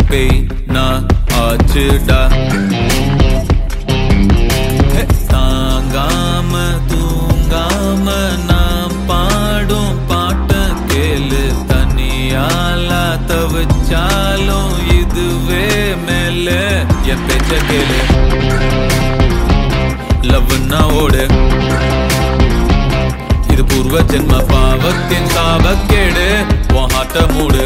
பேய் நான் ஆச்சுடா ஹே, தாங்காம தூங்காம நான் பாடும் பாட்ட கேளு தனியால தவிச்சாலும் இதுவே மேல என் பேச்ச கேளு லவ்னா ஓடு இது பூர்வ ஜென்ம பாவத்தின் சாபக்கேடு உன் ஹாட்ட மூடு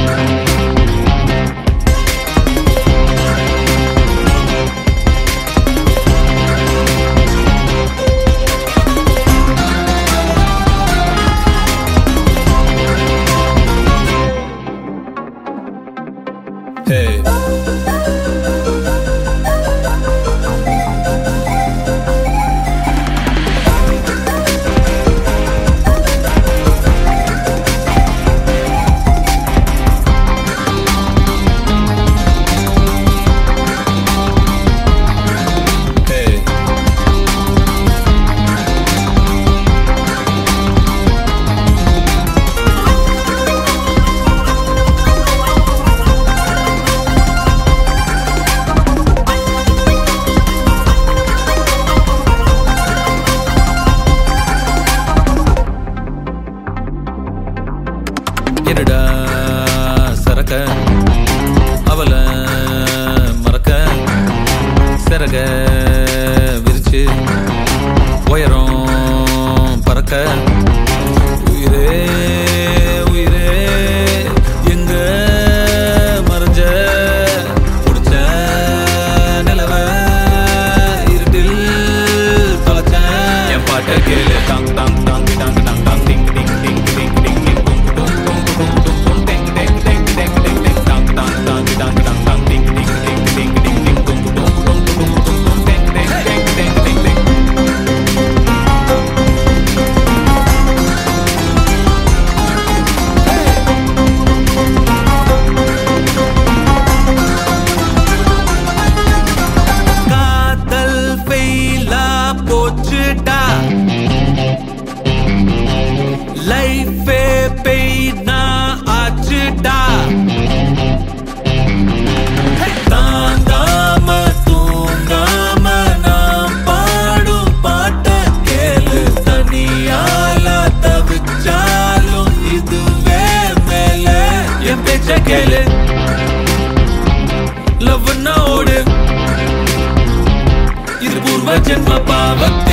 Hey. Hey. என்னடா சரக்க அவள மறக்க சிறக விரிச்சு உயரம் பறக்க உயிரே உயிரே எங்க மறைஞ்ச புடிச்ச நிலவ இருட்டில் தொலைச்ச என் பாட்ட கேளு தாங் தாங் தாங் தாங் தாங் தாங் டிங் டிங் டிங் டிங் டிங் டிங் டும் டும் டும் டும் டும் டும் டிங் டிங் டிங் டிங் டிங் டிங் தாங் தாங் தாங் தாங் தாங் தாங் டிங் டிங் டிங் டிங் டிங் டிங் டும் டும் டும் டும் டும் டும் டிங் டிங் டிங் டிங் டிங் டிங் காதல் ஃபெயிலா போச்சுடா லைஃபே பெய்னா ஆச்சுடா தாங்காம தூங்காம நாம் பாடும் பாட்ட கேளு தனியால தவிச்சாலும் இதுவே மேல என் பேச்ச கேளு லவ்னா ஓடு இது பூர்வ ஜென்ம பாவ